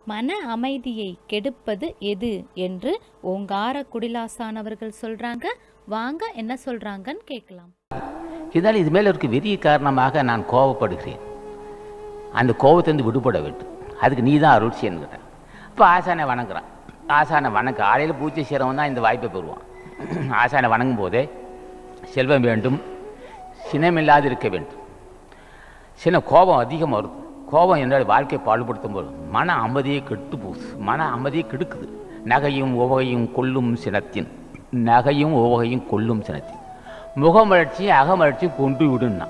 மன அமைதியை கெடுப்பது எது என்று ஓங்கார குடிலாசான் அவர்கள் சொல்றாங்க வாங்க என்ன சொல்றாங்கன்னு கேட்கலாம் இதனால் இது மேலே இருக்க வெறிய காரணமாக நான் கோபப்படுகிறேன் அந்த கோபத்திலிருந்து விடுபட வேண்டும் அதுக்கு நீ தான் அருள் செய்யணுங்கிற இப்போ ஆசானை வணங்குறான் ஆசானை வணங்க ஆலையில் பூஜை செய்கிறவன் தான் இந்த வாய்ப்பை பெறுவான் ஆசானை வணங்கும் போதே செல்வம் வேண்டும் சினமில்லாது இருக்க வேண்டும் சின்ன கோபம் அதிகமாக வரும் கோபம் என்னோட வாழ்க்கையை பாடுபடுத்தும் போது மன அமைதியை கெட்டு போகுது மன அமைதியை கெடுக்குது நகையும் உவகையும் கொல்லும் சினத்தின் நகையும் உவகையும் கொல்லும் சினத்தின் முகமலர்ச்சியும் அகமலர்ச்சியும் கொண்டு விடுன்னா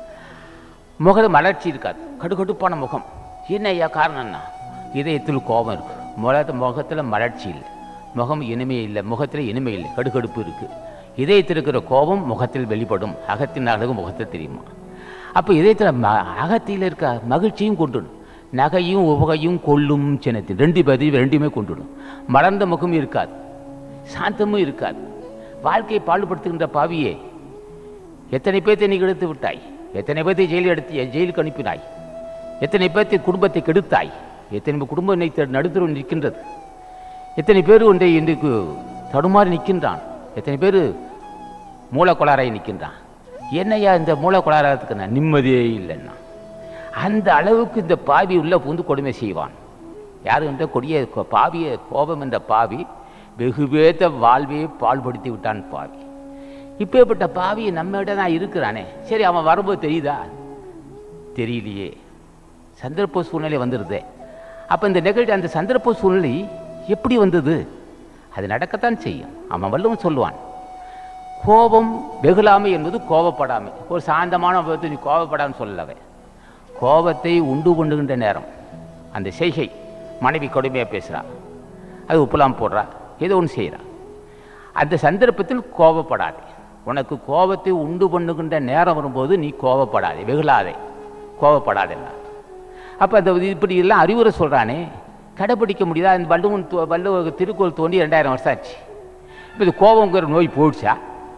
முகத மலர்ச்சி இருக்காது கடுகடுப்பான முகம் என்ன ஐயா காரணம்னா இதயத்தில் கோபம் இருக்கு முகத்து முகத்தில் மலர்ச்சி இல்லை முகம் இனிமை இல்லை முகத்தில் இனிமை இல்லை கடுகடுப்பு இருக்குது இதயத்தில் இருக்கிற கோபம் முகத்தில் வெளிப்படும் அகத்தின் அழகு முகத்தில் தெரியுமா அப்போ இதயத்தில் ம அகத்தில் இருக்க மகிழ்ச்சியும் கொண்டுடும் நகையும் உவகையும் கொல்லும் சின்னத்தின் ரெண்டு பதிவு ரெண்டுமே கொண்டுடும் மலர்ந்த முகம் இருக்காது சாந்தமும் இருக்காது வாழ்க்கையை பாடுபடுத்துகின்ற பாவியே எத்தனை பேர்த்தை நீ கெடுத்து விட்டாய் எத்தனை பேர்த்தை ஜெயிலில் எடுத்து ஜெயிலுக்கு அனுப்பினாய் எத்தனை பேர்த்தை குடும்பத்தை கெடுத்தாய் எத்தனை குடும்பம் இன்னைக்கு நடுத்தரும் நிற்கின்றது எத்தனை பேர் ஒன்றை இன்றைக்கு தடுமாறி நிற்கின்றான் எத்தனை பேர் மூலக்கொளாராய் நிற்கின்றான் என்னையா இந்த மூலக்கொளாரத்துக்கு நான் நிம்மதியே இல்லைன்னா அந்த அளவுக்கு இந்த பாவி உள்ள புகுந்து கொடுமை செய்வான் யார் என்ற கொடிய கொ- பாவிய கோபம் என்ற பாவி வெகு பேத்த வாழ்வையே பாழ்படுத்தி விட்டான் பாவி இப்பேற்பட்ட பாவி நம்மகிட்ட தான் இருக்கிறானே சரி அவன் வரும்போது தெரியுதா தெரியலையே சந்தர்ப்ப சூழ்நிலை வந்துடுதே அப்போ இந்த நிகழ்ச்சி அந்த சந்தர்ப்ப சூழ்நிலை எப்படி வந்தது அது நடக்கத்தான் செய்யும் அவன் வல்லவன் சொல்லுவான் கோபம் வெகுளாமை என்பது கோபப்படாமை ஒரு சாந்தமான விதத்தை நீ கோபப்படாமல் சொல்லவே கோபத்தை உண்டு கொண்டுகின்ற நேரம் அந்த செய்கை மனைவி கொடுமையாக பேசுகிறா அது உப்புலாம் போடுறா ஏதோ ஒன்று செய்கிறா அந்த சந்தர்ப்பத்தில் கோபப்படாதே உனக்கு கோபத்தை உண்டு பண்ணுகின்ற நேரம் வரும்போது நீ கோபப்படாதே வெகுளாதே கோபப்படாதேன்னா அப்போ அந்த இது இப்படி எல்லாம் அறிவுரை சொல்கிறானே கடைப்பிடிக்க முடியுதா இந்த வள்ளுவன் தோ- வள்ளுவ திருக்குறள் தோண்டி ரெண்டாயிரம் வருஷம் ஆச்சு இப்போ இது கோபங்கிற நோய் போயிடுச்சா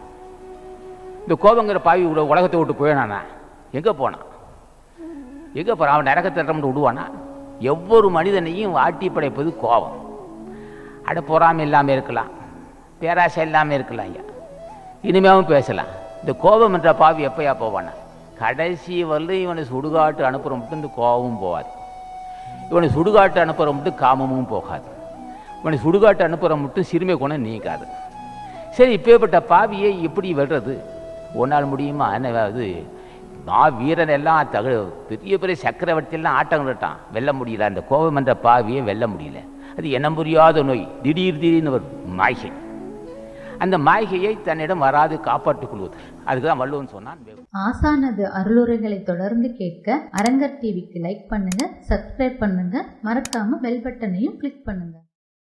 இந்த கோபங்கிற பாவி உல உலகத்தை விட்டு போயிடானா எங்கே போனான் எங்கே போகிறான் அவன் நரகத்தை மட்டும் விடுவானா ஒவ்வொரு மனிதனையும் வாட்டி படைப்பது கோபம் அட பொறாமை இல்லாமல் இருக்கலாம் பேராசை இல்லாமல் இருக்கலாம் ஐயா இனிமேவும் பேசலாம் இந்த கோபம் என்ற பாவி எப்பயா போவானா கடைசி வரலும் இவனை சுடுகாட்டு அனுப்புகிற மட்டும் இந்த கோபமும் போகாது இவனை சுடுகாட்டு அனுப்புகிற மட்டும் காமமும் போகாது இவனை சுடுகாட்டு அனுப்புகிற மட்டும் சிறுமை குணம் நீங்காது சரி இப்பேற்பட்ட பாவியை எப்படி வெல்றது உன்னால் முடியுமா என்ன அது மா வீரன் எல்லாம் தகு பெரிய பெரிய சக்கரவர்த்தியெல்லாம் ஆட்டம் கட்டான் வெல்ல முடியல அந்த கோபம் என்ற பாவியை வெல்ல முடியல அது எண்ணம் புரியாத நோய் திடீர் திடீர்னு வரும் மாய்கை அந்த மாய்கையை தன்னிடம் வராது காப்பாற்றிக் கொள்வது அதுக்கு தான் வள்ளுவன் சொன்னான் ஆசானது அருளுரைகளை தொடர்ந்து கேட்க அரங்கர் டிவிக்கு லைக் பண்ணுங்க சப்ஸ்கிரைப் பண்ணுங்க மறக்காம பெல் பட்டனையும் கிளிக் பண்ணுங்க